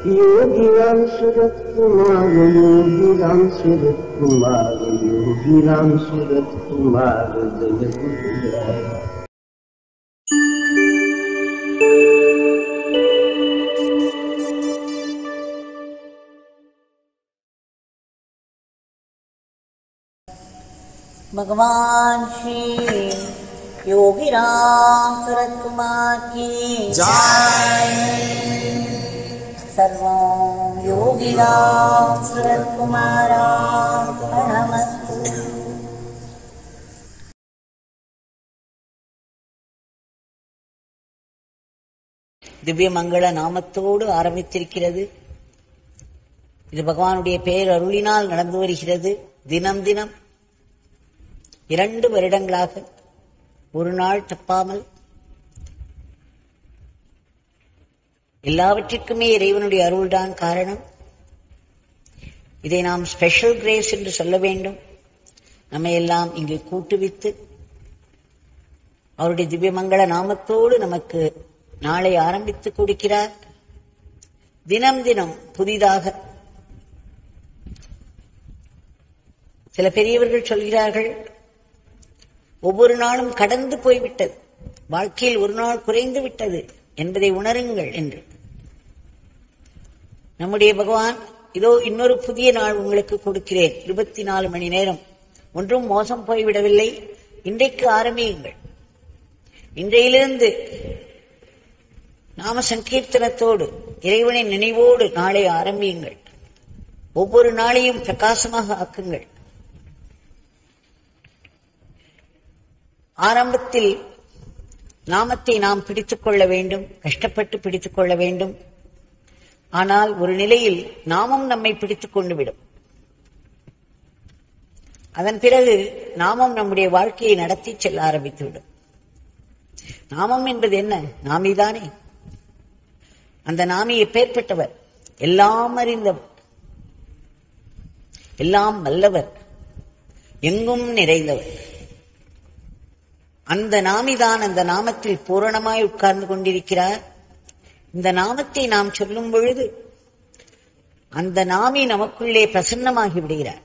योगी राम सूरत कुमार योगी राम सूरत कुमार योगी राम सूरत कुमार जय गुरुदेव भगवान श्री योगी राम सूरत कुमार की सर्वं योगी राम सूरत कुमारार्पणमस्तु திவ்ய மங்கள நாமத்தோடு ஆரம்பித்திருக்கிறது இது பகவானுடைய பெயர் அருளினால் நடந்து வருகிறது தினம் தினம் இரண்டு வருடங்களாக ஒரு நாள் தப்பாமல் எல்லாவற்றிற்குமே இறைவனுடைய அருள்தான் காரணம் இதை நாம் ஸ்பெஷல் கிரேஸ் என்று சொல்ல வேண்டும் நம்மை எல்லாம் இங்கு கூட்டுவித்து அவருடைய திவ்யமங்கள நாமத்தோடு நமக்கு நாளை ஆரம்பித்து கொடுக்கிறார் தினம் தினம் புதிதாக சில பெரியவர்கள் சொல்கிறார்கள் ஒவ்வொரு நாளும் கடந்து போய்விட்டது வாழ்க்கையில் ஒரு நாள் குறைந்து விட்டது என்பதை உணருங்கள் என்று நம்முடைய பகவான் இதோ இன்னொரு புதிய நாள் உங்களுக்கு கொடுக்கிறேன் இருபத்தி நாலு மணி நேரம் ஒன்றும் மோசம் போய்விடவில்லை இன்றைக்கு ஆரம்பியுங்கள் இன்றையிலிருந்து நாம சங்கீர்த்தனத்தோடு இறைவனின் நினைவோடு நாளை ஆரம்பியுங்கள் ஒவ்வொரு நாளையும் பிரகாசமாக ஆக்குங்கள் ஆரம்பத்தில் நாமத்தை நாம் பிடித்துக் கொள்ள வேண்டும் கஷ்டப்பட்டு பிடித்துக் கொள்ள வேண்டும் ஆனால் ஒரு நிலையில் நாமம் நம்மை பிடித்துக் கொண்டு விடும் அதன் பிறகு நாமம் நம்முடைய வாழ்க்கையை நடத்தி செல்ல ஆரம்பித்துவிடும் நாமம் என்பது என்ன நாமிதானே அந்த நாமி எப்பேற்பட்டவர் எல்லாம் அறிந்தவர் எல்லாம் வல்லவர் எங்கும் நிறைந்தவர் அந்த நாமிதான் அந்த நாமத்தில் பூரணமாய் உட்கார்ந்து கொண்டிருக்கிறார் இந்த நாமத்தை நாம் சொல்லும் பொழுது அந்த நாமி நமக்குள்ளே பிரசன்னமாகி விடுகிறார்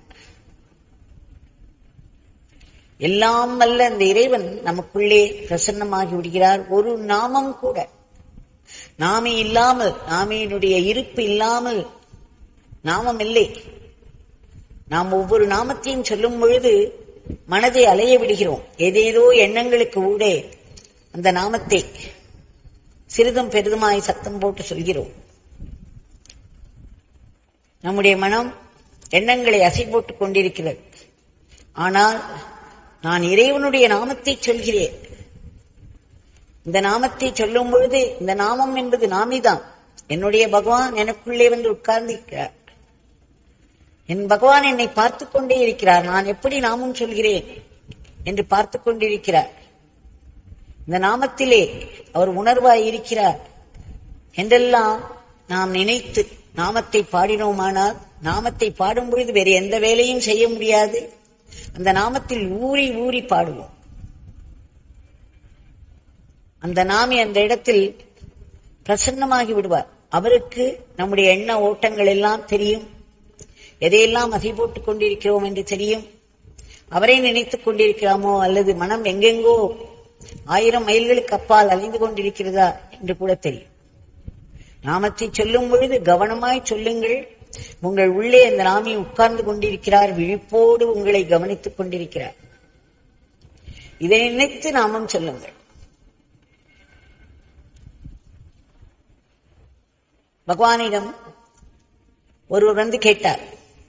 எல்லாம் வல்ல அந்த இறைவன் நமக்குள்ளே பிரசன்னமாகி விடுகிறார் ஒரு நாமம் கூட நாமி இல்லாமல் நாமியினுடைய இருப்பு இல்லாமல் நாமம் இல்லை நாம் ஒவ்வொரு நாமத்தையும் சொல்லும் பொழுது மனதை அலைய விடுகிறோம் ஏதேதோ எண்ணங்களுக்கு ஊடே அந்த நாமத்தை சிறிதும் பெரிதுமாய் சத்தம் போட்டு சொல்கிறோம் நம்முடைய மனம் எண்ணங்களை அசை போட்டுக் கொண்டிருக்கிறது ஆனால் நான் இறைவனுடைய நாமத்தை சொல்கிறேன் இந்த நாமத்தை சொல்லும் பொழுது இந்த நாமம் என்பது நாமிதான் என்னுடைய பகவான் எனக்குள்ளே வந்து உட்கார்ந்திருக்கிறார் என் பகவான் என்னை பார்த்துக் கொண்டே இருக்கிறார் நான் எப்படி நாமம் சொல்கிறேன் என்று பார்த்துக் கொண்டிருக்கிறார் இந்த நாமத்திலே அவர் உணர்வாய் இருக்கிறார் என்றெல்லாம் நாம் நினைத்து நாமத்தை பாடினோமானால் நாமத்தை பாடும் பொழுது வேறு எந்த வேலையும் செய்ய முடியாது அந்த நாமத்தில் ஊறி ஊறி பாடுவோம் அந்த நாமி அந்த இடத்தில் பிரசன்னமாகி விடுவார் அவருக்கு நம்முடைய எண்ண ஓட்டங்கள் எல்லாம் தெரியும் எதையெல்லாம் அசை போட்டுக் கொண்டிருக்கிறோம் என்று தெரியும் அவரை நினைத்துக் கொண்டிருக்கிறோமோ அல்லது மனம் எங்கெங்கோ ஆயிரம் மைல்களுக்கு அப்பால் அலைந்து கொண்டிருக்கிறதா என்று கூட தெரியும் நாமத்தை சொல்லும் பொழுது கவனமாய் சொல்லுங்கள் உங்கள் உள்ளே அந்த நாமி உட்கார்ந்து கொண்டிருக்கிறார் விழிப்போடு உங்களை கவனித்துக் கொண்டிருக்கிறார் இதை நினைத்து நாமம் சொல்லுங்கள் பகவானிடம் ஒருவர் வந்து கேட்டார்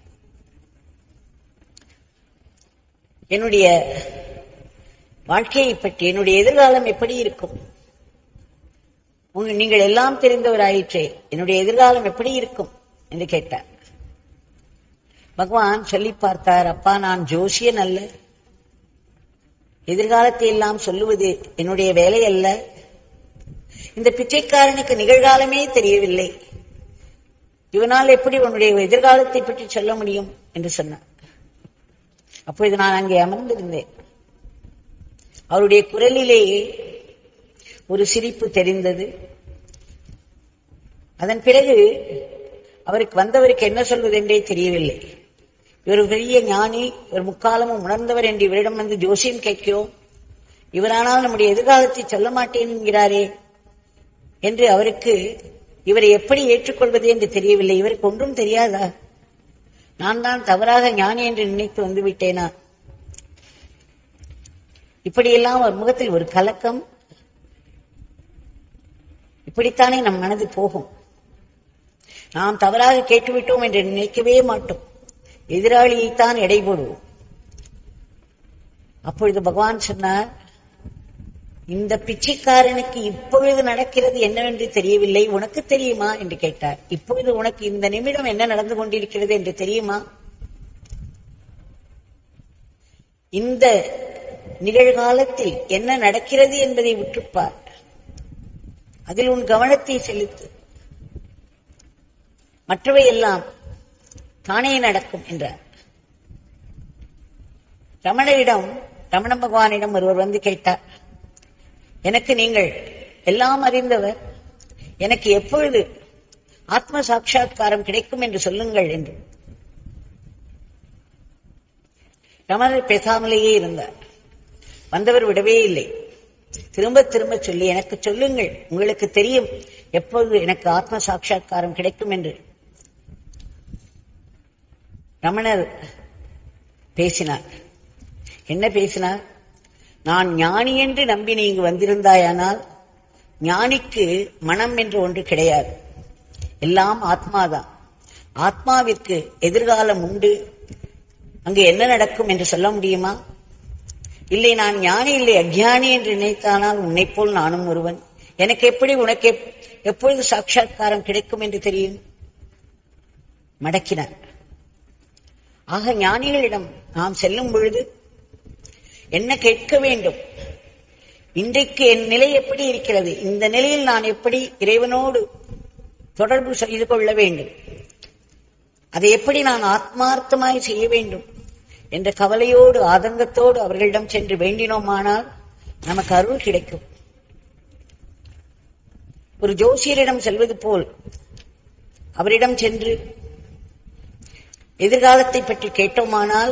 என்னுடைய வாழ்க்கையை பற்றி என்னுடைய எதிர்காலம் எப்படி இருக்கும் உங்க நீங்கள் எல்லாம் தெரிந்தவராயிற்றே என்னுடைய எதிர்காலம் எப்படி இருக்கும் என்று கேட்டார் பகவான் சொல்லி பார்த்தார் அப்பா நான் ஜோசியன் அல்ல எதிர்காலத்தை எல்லாம் சொல்லுவது என்னுடைய வேலை அல்ல இந்த பிச்சைக்காரனுக்கு நிகழ்காலமே தெரியவில்லை இவனால் எப்படி உன்னுடைய எதிர்காலத்தை பற்றி சொல்ல முடியும் என்று சொன்னார் அப்பொழுது நான் அங்கே அமர்ந்திருந்தேன் அவருடைய குரலிலேயே ஒரு சிரிப்பு தெரிந்தது அதன் பிறகு அவருக்கு வந்தவருக்கு என்ன சொல்வது என்றே தெரியவில்லை இவர் பெரிய ஞானி இவர் முக்காலமும் உணர்ந்தவர் என்று இவரிடம் வந்து ஜோசியம் கேட்கிறோம் இவரானால் நம்முடைய எதிர்காலத்தை சொல்ல மாட்டேன் என்கிறாரே என்று அவருக்கு இவரை எப்படி ஏற்றுக்கொள்வது என்று தெரியவில்லை இவருக்கு ஒன்றும் தெரியாதா நான் தான் தவறாக ஞானி என்று நினைத்து வந்து விட்டேனா இப்படியெல்லாம் ஒரு முகத்தில் ஒரு கலக்கம் இப்படித்தானே நம் மனது போகும் நாம் தவறாக கேட்டுவிட்டோம் என்று நினைக்கவே மாட்டோம் எதிராளியைத்தான் எடை போடுவோம் அப்பொழுது பகவான் சொன்னார் இந்த பிச்சைக்காரனுக்கு இப்பொழுது நடக்கிறது என்னவென்று தெரியவில்லை உனக்கு தெரியுமா என்று கேட்டார் இப்பொழுது உனக்கு இந்த நிமிடம் என்ன நடந்து கொண்டிருக்கிறது என்று தெரியுமா இந்த நிகழ்காலத்தில் என்ன நடக்கிறது என்பதை விட்டுப்பார் அதில் உன் கவனத்தை செலுத்து மற்றவை எல்லாம் தானே நடக்கும் என்றார் ரமணரிடம் ரமண பகவானிடம் ஒருவர் வந்து கேட்டார் எனக்கு நீங்கள் எல்லாம் அறிந்தவர் எனக்கு எப்பொழுது ஆத்ம சாட்சா்காரம் கிடைக்கும் என்று சொல்லுங்கள் என்று ரமணர் பேசாமலேயே இருந்தார் வந்தவர் விடவே இல்லை திரும்ப திரும்ப சொல்லி எனக்கு சொல்லுங்கள் உங்களுக்கு தெரியும் எப்பொழுது எனக்கு ஆத்ம சாட்சா்காரம் கிடைக்கும் என்று ரமணர் பேசினார் என்ன பேசினார் நான் ஞானி என்று நம்பி நீ இங்கு வந்திருந்தாயானால் ஞானிக்கு மனம் என்று ஒன்று கிடையாது எல்லாம் ஆத்மாதான் ஆத்மாவிற்கு எதிர்காலம் உண்டு அங்கு என்ன நடக்கும் என்று சொல்ல முடியுமா இல்லை நான் ஞானி இல்லை அஜ்ஞானி என்று நினைத்தானால் உன்னைப் போல் நானும் ஒருவன் எனக்கு எப்படி உனக்கு எப்- எப்பொழுது சாட்சாத்காரம் கிடைக்கும் என்று தெரியும் மடக்கினார் ஆக ஞானிகளிடம் நாம் செல்லும் பொழுது என்ன கேட்க வேண்டும் இன்றைக்கு என் நிலை எப்படி இருக்கிறது இந்த நிலையில் நான் எப்படி இறைவனோடு தொடர்பு செய்து கொள்ள வேண்டும் அதை எப்படி நான் ஆத்மார்த்தமாய் செய்ய வேண்டும் என்ற கவலையோடு ஆதங்கத்தோடு அவர்களிடம் சென்று வேண்டினோமானால் நமக்கு அருள் கிடைக்கும் ஒரு ஜோசியரிடம் செல்வது போல் அவரிடம் சென்று எதிர்காலத்தை பற்றி கேட்டோமானால்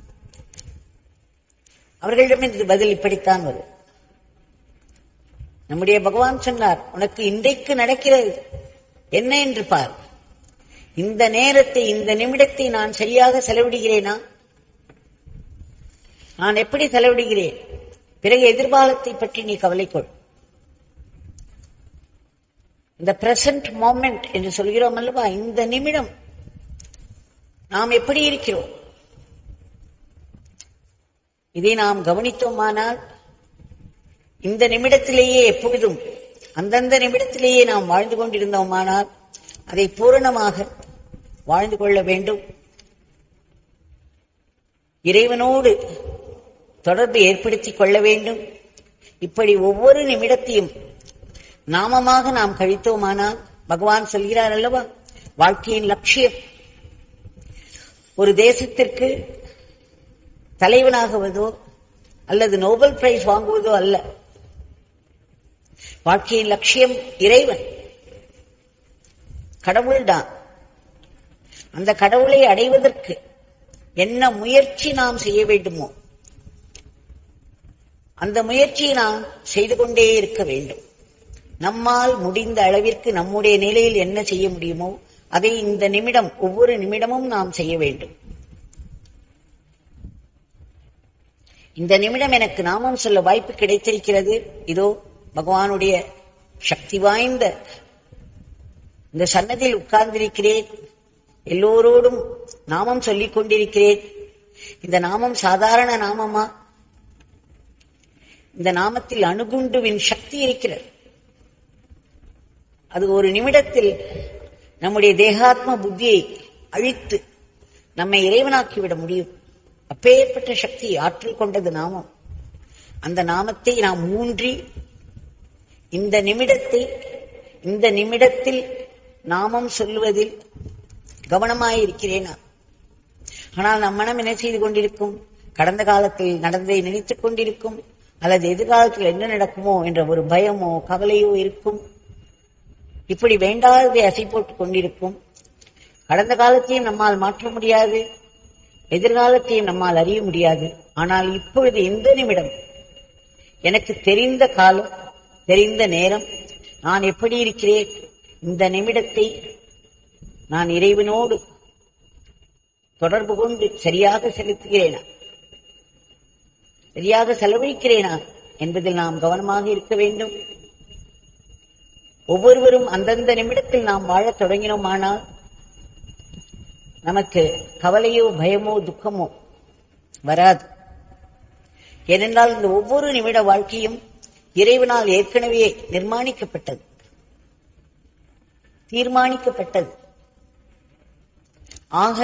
அவர்களிடம் இது பதில் இப்படித்தான் வரும் நம்முடைய பகவான் சொன்னார் உனக்கு இன்றைக்கு நடக்கிறது என்ன என்று பார் இந்த நேரத்தை இந்த நிமிடத்தை நான் சரியாக செலவிடுகிறேனா நான் எப்படி செலவிடுகிறேன் பிறகு எதிர்காலத்தை பற்றி நீ கவலை கொள் இந்த பிரசன்ட் மோமெண்ட் என்று சொல்கிறோம் அல்லவா இந்த நிமிடம் நாம் எப்படி இருக்கிறோம் இதை நாம் கவனித்தோமானால் இந்த நிமிடத்திலேயே எப்பொழுதும் அந்தந்த நிமிடத்திலேயே நாம் வாழ்ந்து கொண்டிருந்தோமானால் அதை பூரணமாக வாழ்ந்து கொள்ள வேண்டும் இறைவனோடு தொடர்பு ஏற்படுத்திக் கொள்ள வேண்டும் இப்படி ஒவ்வொரு நிமிடத்தையும் நாமமாக நாம் கழித்தோமானால் பகவான் சொல்கிறார் அல்லவா வாழ்க்கையின் லட்சியம் ஒரு தேசத்திற்கு தலைவனாகுவதோ அல்லது நோபல் பிரைஸ் வாங்குவதோ அல்ல வாழ்க்கையின் லட்சியம் இறைவன் கடவுள்தான் அந்த கடவுளை அடைவதற்கு என்ன முயற்சி நாம் செய்ய வேண்டுமோ அந்த முயற்சியை நாம் செய்து கொண்டே இருக்க வேண்டும் நம்மால் முடிந்த அளவிற்கு நம்முடைய நிலையில் என்ன செய்ய முடியுமோ அதை இந்த நிமிடம் ஒவ்வொரு நிமிடமும் நாம் செய்ய வேண்டும் இந்த நிமிடம் எனக்கு நாமம் சொல்ல வாய்ப்பு கிடைத்திருக்கிறது இதோ பகவானுடைய சக்தி வாய்ந்த இந்த சன்னதியில் உட்கார்ந்திருக்கிறேன் எல்லோரோடும் நாமம் சொல்லிக் கொண்டிருக்கிறேன் இந்த நாமம் சாதாரண நாமமா இந்த நாமத்தில் அணுகுண்டுவின் சக்தி இருக்கிறது அது ஒரு நிமிடத்தில் நம்முடைய தேகாத்ம புத்தியை அழித்து நம்மை இறைவனாக்கிவிட முடியும் அப்பேற்பட்ட சக்தி ஆற்றல் கொண்டது நாமம் அந்த நாமத்தை நாம் ஊன்றி இந்த நிமிடத்தை இந்த நிமிடத்தில் நாமம் சொல்லுவதில் கவனமாயிருக்கிறேன் நான். ஆனால் நம் மனம் என்ன செய்து கொண்டிருக்கும் கடந்த காலத்தில் நடந்ததை நினைத்துக் கொண்டிருக்கும் அல்லது எதிர்காலத்தில் என்ன நடக்குமோ என்ற ஒரு பயமோ கவலையோ இருக்கும் இப்படி வேண்டாததை அசை போட்டுக் கொண்டிருக்கும் கடந்த காலத்தையும் நம்மால் மாற்ற முடியாது எதிர்காலத்தையும் நம்மால் அறிய முடியாது ஆனால் இப்பொழுது இந்த நிமிடம் எனக்கு தெரிந்த காலம் தெரிந்த நேரம் நான் எப்படி இருக்கிறேன் இந்த நிமிடத்தை நான் இறைவனோடு தொடர்பு கொண்டு சரியாக செலுத்துகிறேனா சரியாக செலவழிக்கிறேனா என்பதில் நாம் கவனமாக இருக்க வேண்டும் ஒவ்வொருவரும் அந்தந்த நிமிடத்தில் நாம் வாழத் தொடங்கினோமானால் நமக்கு கவலையோ பயமோ துக்கமோ வராது ஏனென்றால் இந்த ஒவ்வொரு நிமிட வாழ்க்கையும் இறைவனால் ஏற்கனவே நிர்மாணிக்கப்பட்டது தீர்மானிக்கப்பட்டது ஆக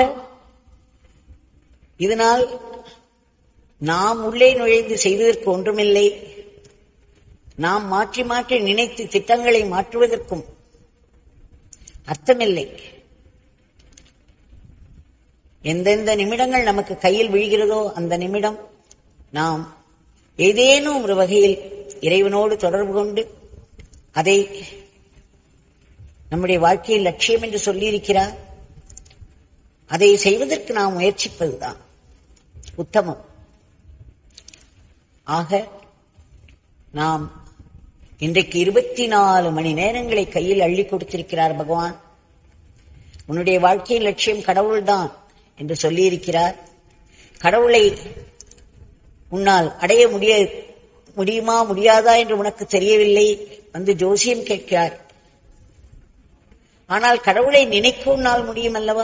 இதனால் நாம் உள்ளே நுழைந்து செய்வதற்கு ஒன்றுமில்லை நாம் மாற்றி மாற்றி நினைத்து திட்டங்களை மாற்றுவதற்கும் அர்த்தமில்லை எந்தெந்த நிமிடங்கள் நமக்கு கையில் விழுகிறதோ அந்த நிமிடம் நாம் ஏதேனும் ஒரு வகையில் இறைவனோடு தொடர்பு கொண்டு அதை நம்முடைய வாழ்க்கையில் லட்சியம் என்று சொல்லியிருக்கிறார் அதை செய்வதற்கு நாம் முயற்சிப்பதுதான் உத்தமம் ஆக நாம் இன்றைக்கு இருபத்தி நாலு மணி நேரங்களை கையில் அள்ளி கொடுத்திருக்கிறார் பகவான் உன்னுடைய வாழ்க்கையின் லட்சியம் கடவுள்தான் என்று சொல்லியிருக்கிறார் கடவுளை உன்னால் அடைய முடிய முடியுமா முடியாதா என்று உனக்கு தெரியவில்லை வந்து ஜோசியம் கேட்கிறார் ஆனால் கடவுளை நினைக்க உன்னால் முடியும் அல்லவா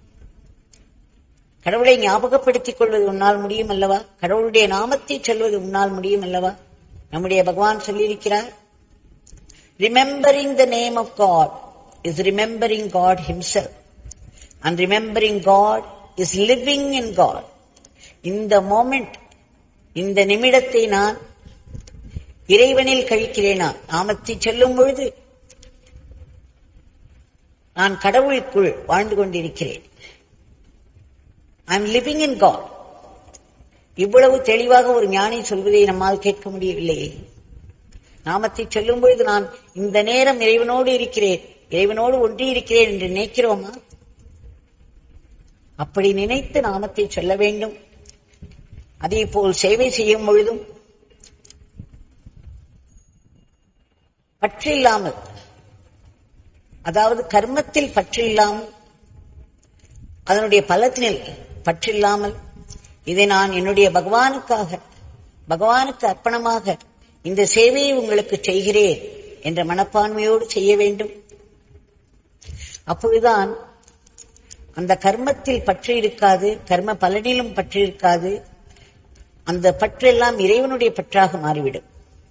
கடவுளை ஞாபகப்படுத்திக் கொள்வது உன்னால் முடியும் அல்லவா கடவுளுடைய நாமத்தை சொல்வது உன்னால் முடியும் அல்லவா நம்முடைய பகவான் சொல்லியிருக்கிறார் remembering the name of God is remembering God himself and remembering God is living in God இந்த மோமெண்ட் இந்த நிமிடத்தை நான் இறைவனில் கழிக்கிறேனா நாமத்தை சொல்லும் பொழுது நான் கடவுளுக்குள் வாழ்ந்து கொண்டிருக்கிறேன் I am living in God இவ்வளவு தெளிவாக ஒரு ஞானி சொல்வதை நம்மால் கேட்க முடியவில்லையே நாமத்தை சொல்லும் பொழுது நான் இந்த நேரம் இறைவனோடு இருக்கிறேன் இறைவனோடு ஒன்றி இருக்கிறேன் என்று நினைக்கிறோமா அப்படி நினைத்து நாமத்தை சொல்ல வேண்டும் அதே போல் சேவை செய்யும் பொழுதும் பற்றில்லாமல் அதாவது கர்மத்தில் பற்றில்லாமல் அதனுடைய பலத்தினில் பற்றில்லாமல் இதை நான் என்னுடைய பகவானுக்காக பகவானுக்கு அர்ப்பணமாக இந்த சேவையை உங்களுக்கு செய்கிறேன் என்ற மனப்பான்மையோடு செய்ய வேண்டும் அப்பொழுதுதான் அந்த கர்மத்தில் பற்று இருக்காது கர்ம பலனிலும் பற்று இருக்காது அந்த பற்றெல்லாம் இறைவனுடைய பற்றாக மாறிவிடும்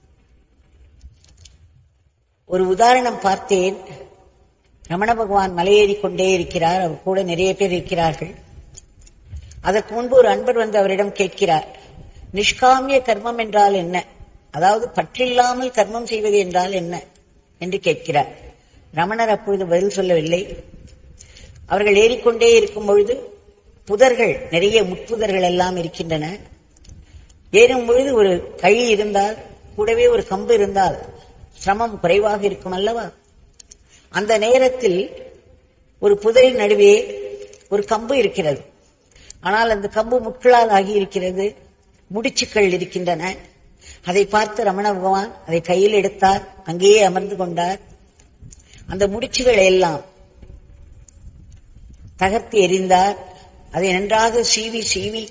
ஒரு உதாரணம் பார்த்தேன் ரமண பகவான் மலையேறி கொண்டே இருக்கிறார் அவர் கூட நிறைய பேர் இருக்கிறார்கள் அதற்கு முன்பு ஒரு அன்பர் வந்து அவரிடம் கேட்கிறார் நிஷ்காமிய கர்மம் என்றால் என்ன அதாவது பற்றில்லாமல் கர்மம் செய்வது என்றால் என்ன என்று கேட்கிறார் ரமணர் அப்பொழுது பதில் சொல்லவில்லை அவர்கள் ஏறிக்கொண்டே இருக்கும் பொழுது புதர்கள் நிறைய முட்புதர்கள் எல்லாம் இருக்கின்றன ஏறும் பொழுது ஒரு கழி இருந்தால் கூடவே ஒரு கம்பு இருந்தால் சிரமம் குறைவாக இருக்கும் அல்லவா அந்த நேரத்தில் ஒரு புதரின் நடுவே ஒரு கம்பு இருக்கிறது ஆனால் அந்த கம்பு முட்களால் ஆகி இருக்கிறது முடிச்சுக்கள் இருக்கின்றன அதை பார்த்து ரமண பகவான் அதை கையில் எடுத்தார் அங்கேயே அமர்ந்து கொண்டார் அந்த முடிச்சுகளை எல்லாம் தகர்த்து எறிந்தார் அதை நன்றாக சீவி சீவி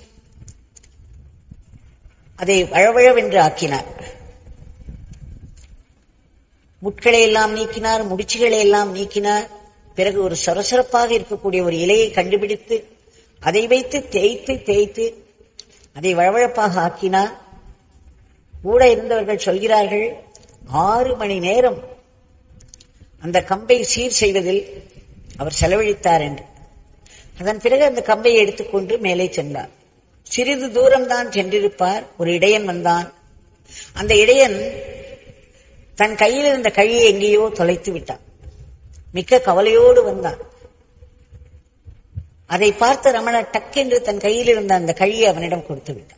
அதை வழவழவென்று ஆக்கினார் முட்களை எல்லாம் நீக்கினார் முடிச்சுகளை எல்லாம் நீக்கினார் பிறகு ஒரு சொரசொரப்பாக இருக்கக்கூடிய ஒரு இலையை கண்டுபிடித்து அதை வைத்து தேய்த்து தேய்த்து அதை வழவழப்பாக ஆக்கினார் கூட இருந்தவர்கள் சொல்கிறார்கள் ஆறு மணி நேரம் அந்த கம்பை சீர் செய்வதில் அவர் செலவழித்தார் என்று அதன் பிறகு அந்த கம்பை எடுத்துக்கொண்டு மேலே சென்றார் சிறிது தூரம்தான் சென்றிருப்பார் ஒரு இடையன் வந்தான் அந்த இடையன் தன் கையில் இருந்த கழியை எங்கேயோ தொலைத்து விட்டான் மிக்க கவலையோடு வந்தான் அதை பார்த்த ரமணர் டக்கென்று தன் கையில் இருந்த அந்த கழியை அவனிடம் கொடுத்து விட்டான்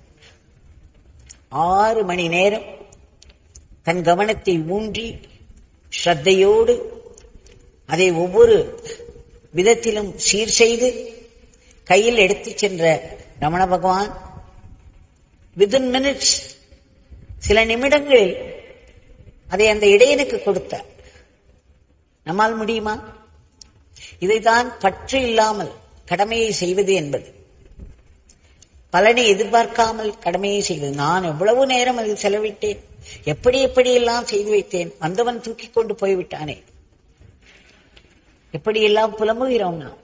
ஆறு மணி நேரம் தன் கவனத்தை ஊன்றி ஸ்ரத்தையோடு அதை ஒவ்வொரு விதத்திலும் சீர் செய்து கையில் எடுத்துச் சென்ற ரமண பகவான் வித்தின் மினிட்ஸ் சில நிமிடங்களில் அதை அந்த இடையனுக்கு கொடுத்தார் நம்மால் முடியுமா இதைத்தான் பற்று இல்லாமல் கடமையை செய்வது என்பது பலனை எதிர்பார்க்காமல் கடமையை செய்வது நான் எவ்வளவு நேரம் அதில் செலவிட்டேன் எப்படி எப்படியெல்லாம் செய்து வைத்தேன் வந்தவன் தூக்கி கொண்டு போய்விட்டானே எப்படியெல்லாம் புலம்புகிறோம் நாம்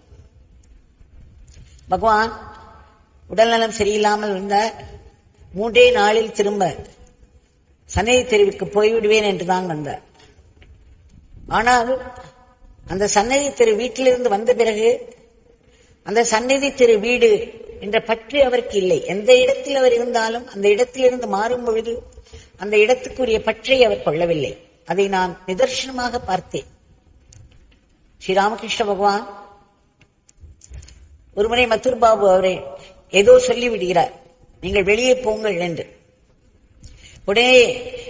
பகவான் உடல்நலம் சரியில்லாமல் இருந்தார் மூன்றே நாளில் திரும்ப சன்னதி தெருவுக்கு போய்விடுவேன் என்றுதான் வந்தார் ஆனால் அந்த சன்னதி தெரு வீட்டிலிருந்து வந்த பிறகு அந்த சந்நிதி திரு வீடு என்ற பற்று அவருக்கு இல்லை எந்த இடத்தில் அவர் இருந்தாலும் அந்த இடத்திலிருந்து மாறும் பொழுது அந்த இடத்துக்குரிய பற்றை அவர் கொள்ளவில்லை அதை நான் நிதர்சனமாக பார்த்தேன் ஸ்ரீராமகிருஷ்ண பகவான் ஒருமுறை மத்தூர் பாபு அவரை ஏதோ சொல்லி விடுகிறார் நீங்கள் வெளியே போங்கள் என்று உடனே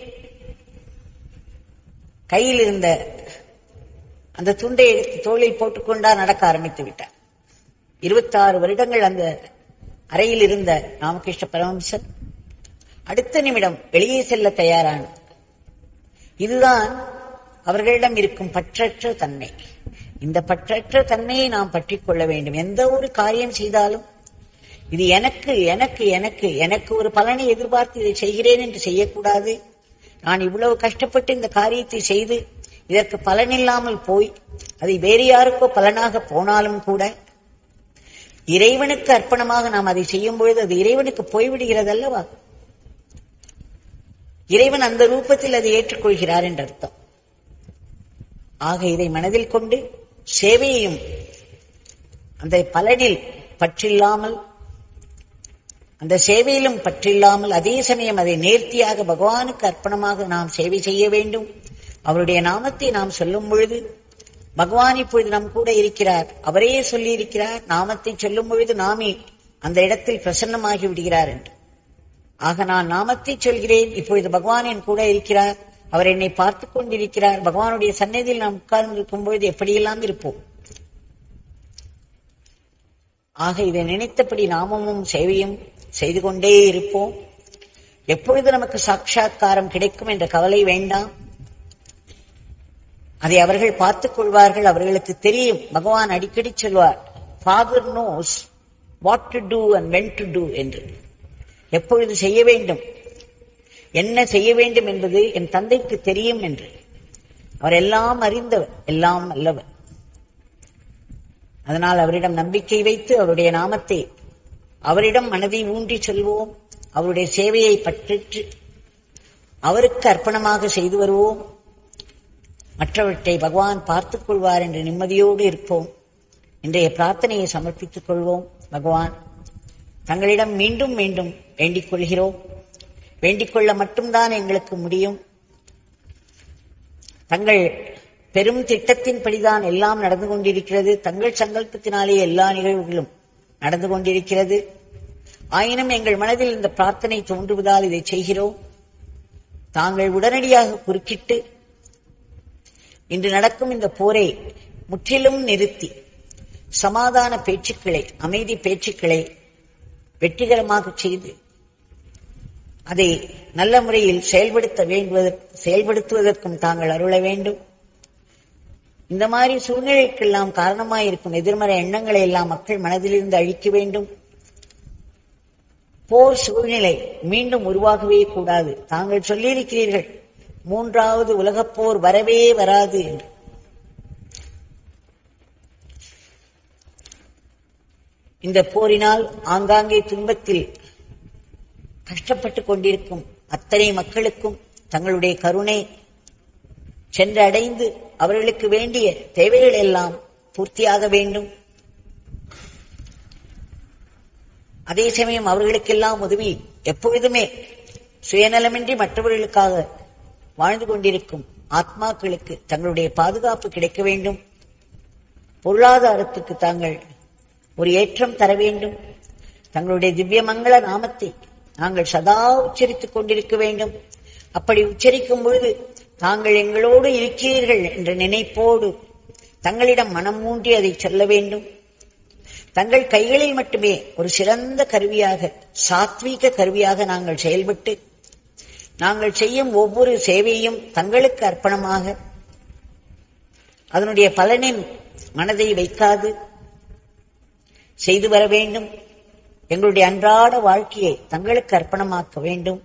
கையில் இருந்த அந்த துண்டை எடுத்து தோளில் போட்டுக்கொண்டா நடக்க ஆரம்பித்து விட்டார் இருபத்தாறு வருடங்கள் அந்த அறையில் இருந்த ராமகிருஷ்ண பரமஹம்சர் அடுத்த நிமிடம் வெளியே செல்ல தயாரான இதுதான் அவர்களிடம் இருக்கும் பற்றற்ற தன்மை இந்த பற்றற்ற தன்மையை நாம் பற்றிக் கொள்ள வேண்டும் எந்த ஒரு காரியம் செய்தாலும் இது எனக்கு எனக்கு எனக்கு எனக்கு ஒரு பலனை எதிர்பார்த்து இதை செய்கிறேன் என்று செய்யக்கூடாது நான் இவ்வளவு கஷ்டப்பட்டு இந்த காரியத்தை செய்து இதற்கு பலன் இல்லாமல் போய் அதை வேறு யாருக்கோ பலனாக போனாலும் கூட இறைவனுக்கு அர்ப்பணமாக நாம் அதை செய்யும் பொழுது அது இறைவனுக்கு போய்விடுகிறது அல்லவா இறைவன் அந்த ரூபத்தில் அதை ஏற்றுக்கொள்கிறார் என்ற அர்த்தம் ஆக இதை மனதில் கொண்டு சேவையையும் அந்த பலனில் பற்றில்லாமல் அந்த சேவையிலும் பற்றில்லாமல் அதே சமயம் அதை நேர்த்தியாக பகவானுக்கு அர்ப்பணமாக நாம் சேவை செய்ய வேண்டும் அவருடைய நாமத்தை நாம் சொல்லும் பொழுது பகவான் இப்பொழுது நம் கூட இருக்கிறார் அவரே சொல்லி இருக்கிறார் நாமத்தை சொல்லும் பொழுது நாமே அந்த இடத்தில் பிரசன்னமாகி விடுகிறார் என்று ஆக நான் நாமத்தை சொல்கிறேன் இப்பொழுது பகவான் என் கூட இருக்கிறார் அவர் என்னை பார்த்து கொண்டிருக்கிறார் பகவானுடைய சன்னதியில் நாம் உட்கார்ந்து இருக்கும் பொழுது எப்படியெல்லாம் இருப்போம் ஆக இதை நினைத்தபடி நாமமும் சேவையும் செய்து கொண்டே இருப்போம் எப்பொழுது நமக்கு சாட்சா்காரம் கிடைக்கும் என்ற கவலை வேண்டாம் அதை அவர்கள் பார்த்துக் கொள்வார்கள் அவர்களுக்கு தெரியும் பகவான் அடிக்கடி சொல்வார் Father knows what to do and when to do என்று எப்பொழுது செய்ய வேண்டும் என்ன செய்ய வேண்டும் என்பது என் தந்தைக்கு தெரியும் என்று அவர் எல்லாம் அறிந்தவர் எல்லாம் அல்லவர் அதனால் அவரிடம் நம்பிக்கை வைத்து அவருடைய நாமத்தை அவரிடம் மனதை ஊன்றி சொல்வோம் அவருடைய சேவையை பற்றிற்று அவருக்கு அர்ப்பணமாக செய்து வருவோம் மற்றவற்றை பகவான் பார்த்துக் கொள்வார் என்று நிம்மதியோடு இருப்போம் இன்றைய பிரார்த்தனையை சமர்ப்பித்துக் கொள்வோம் பகவான் தங்களிடம் மீண்டும் மீண்டும் வேண்டிக் கொள்கிறோம் வேண்டிக் கொள்ள மட்டும்தான் எங்களுக்கு முடியும் தங்கள் பெரும் திட்டத்தின்படிதான் எல்லாம் நடந்து கொண்டிருக்கிறது தங்கள் சங்கல்பத்தினாலே எல்லா நிகழ்வுகளும் நடந்து கொண்டிருக்கிறது ஆயினும் எங்கள் மனதில் இந்த பிரார்த்தனை தோன்றுவதால் இதை செய்கிறோம் தாங்கள் உடனடியாக குறுக்கிட்டு இன்று நடக்கும் இந்த போரை முற்றிலும் நிறுத்தி சமாதான பேச்சுக்களை அமைதி பேச்சுக்களை வெற்றிகரமாக செய்து அதை நல்ல முறையில் செயல்படுத்த வேண்டுவதற்கு செயல்படுத்துவதற்கும் தாங்கள் அருள வேண்டும் இந்த மாதிரி சூழ்நிலைக்கெல்லாம் காரணமாயிருக்கும் எதிர்மறை எண்ணங்களை எல்லாம் மக்கள் மனதிலிருந்து அழிக்க வேண்டும் போர் சூழ்நிலை மீண்டும் உருவாகவே கூடாது தாங்கள் சொல்லியிருக்கிறீர்கள் மூன்றாவது உலகப் போர் வரவே வராது என்று இந்த போரினால் ஆங்காங்கே துன்பத்தில் கஷ்டப்பட்டுக் கொண்டிருக்கும் அத்தனை மக்களுக்கும் தங்களுடைய கருணை சென்றடைந்து அவர்களுக்கு வேண்டிய தேவைகள் எல்லாம் பூர்த்தியாக வேண்டும் அதே சமயம் அவர்களுக்கெல்லாம் உதவி எப்பொழுதுமே சுயநலமின்றி மற்றவர்களுக்காக வாழ்ந்து கொண்டிருக்கும் ஆத்மாக்களுக்கு தங்களுடைய பாதுகாப்பு கிடைக்க வேண்டும் பொருளாதாரத்துக்கு தாங்கள் ஒரு ஏற்றம் தர வேண்டும் தங்களுடைய திவ்யமங்கள நாமத்தை நாங்கள் சதா உச்சரித்துக் கொண்டிருக்க வேண்டும் அப்படி உச்சரிக்கும் பொழுது தாங்கள் எங்களோடு இருக்கிறீர்கள் என்ற நினைப்போடு தங்களிடம் மனம் மூன்றி அதை சொல்ல வேண்டும் தங்கள் கைகளில் மட்டுமே ஒரு சிறந்த கருவியாக சாத்வீக கருவியாக நாங்கள் செயல்பட்டு நாங்கள் செய்யும் ஒவ்வொரு சேவையும் தங்களுக்கு அர்ப்பணமாக அதனுடைய பலனின் மனதை வைக்காது செய்து வர வேண்டும் எங்களுடைய அன்றாட வாழ்க்கையை தங்களுக்கு அர்ப்பணமாக்க வேண்டும்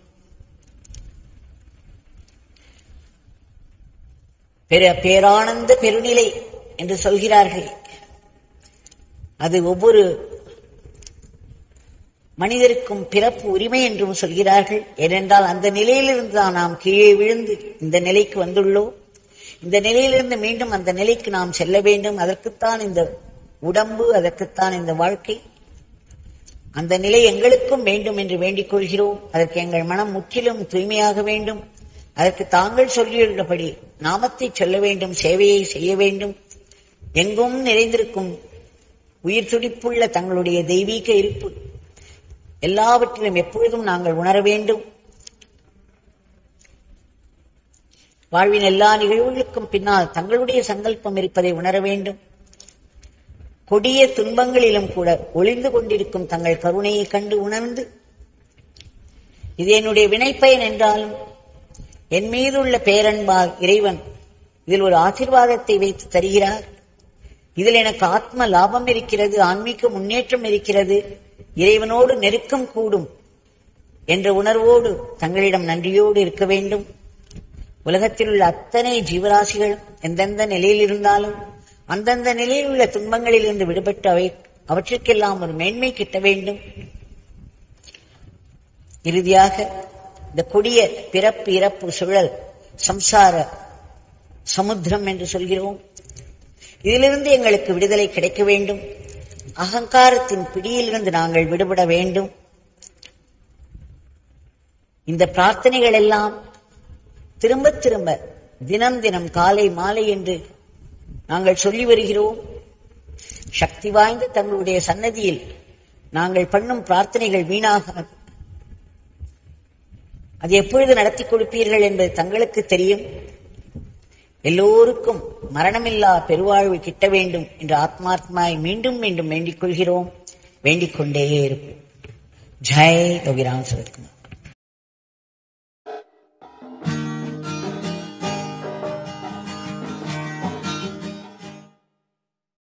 பெர பேரானந்த பெருநிலை என்று சொல்கிறார்கள் அது ஒவ்வொரு மனிதருக்கும் பிறப்பு உரிமை என்றும் சொல்கிறார்கள் ஏனென்றால் அந்த நிலையிலிருந்து தான் நாம் கீழே விழுந்து இந்த நிலைக்கு வந்துள்ளோம் இந்த நிலையிலிருந்து மீண்டும் அந்த நிலைக்கு நாம் செல்ல வேண்டும் அதற்குத்தான் இந்த உடம்பு அதற்குத்தான் இந்த வாழ்க்கை அந்த நிலை எங்களுக்கும் வேண்டும் என்று வேண்டிக் கொள்கிறோம் அதற்கு எங்கள் மனம் முற்றிலும் தூய்மையாக வேண்டும் அதற்கு தாங்கள் சொல்லியுள்ளபடி நாமத்தை சொல்ல வேண்டும் சேவையை செய்ய வேண்டும் எங்கும் நிறைந்திருக்கும் உயிர் துடிப்புள்ள தங்களுடைய தெய்வீக இருப்பு எல்லாவற்றிலும் எப்பொழுதும் நாங்கள் உணர வேண்டும் வாழ்வின் எல்லா நிகழ்வுகளுக்கும் பின்னால் தங்களுடைய சங்கல்பம் இருப்பதை உணர வேண்டும் கொடிய துன்பங்களிலும் கூட ஒளிந்து கொண்டிருக்கும் தங்கள் கருணையை கண்டு உணர்ந்து இது என்னுடைய வினைப்பயன் என்றாலும் என் மீது உள்ள பேரன்பால் இறைவன் இதில் ஒரு ஆசிர்வாதத்தை வைத்து தருகிறார் இதில் எனக்கு ஆத்ம லாபம் இருக்கிறது ஆன்மீக முன்னேற்றம் இருக்கிறது இறைவனோடு நெருக்கம் கூடும் என்ற உணர்வோடு தங்களிடம் நன்றியோடு இருக்க வேண்டும் உலகத்தில் உள்ள அத்தனை ஜீவராசிகள் எந்தெந்த நிலையில் இருந்தாலும் அந்தந்த நிலையில் உள்ள துன்பங்களிலிருந்து விடுபட்டு அவை அவற்றுக்கெல்லாம் ஒரு மேன்மை கிட்ட வேண்டும் இறுதியாக இந்த கொடிய பிறப்பு இறப்பு சுழல் சம்சார சமுத்திரம் என்று சொல்கிறோம் இதிலிருந்து எங்களுக்கு விடுதலை கிடைக்க வேண்டும் அகங்காரத்தின் பிடியிலிருந்து நாங்கள் விடுபட வேண்டும் இந்த பிரார்த்தனைகள் எல்லாம் திரும்ப திரும்ப தினம் தினம் காலை மாலை என்று நாங்கள் சொல்லி வருகிறோம் சக்தி வாய்ந்த தங்களுடைய சன்னதியில் நாங்கள் பண்ணும் பிரார்த்தனைகள் வீணாக அது எப்பொழுது நடத்தி கொடுப்பீர்கள் என்பது தங்களுக்கு தெரியும் எல்லோருக்கும் மரணமில்லா பெருவாழ்வு கிட்ட வேண்டும் என்று ஆத்மாத்மாய் மீண்டும் மீண்டும் வேண்டிக் கொள்கிறோம் வேண்டிக் கொண்டே இருப்போம் ஜெய் யோகிராம் சுரத்குமார்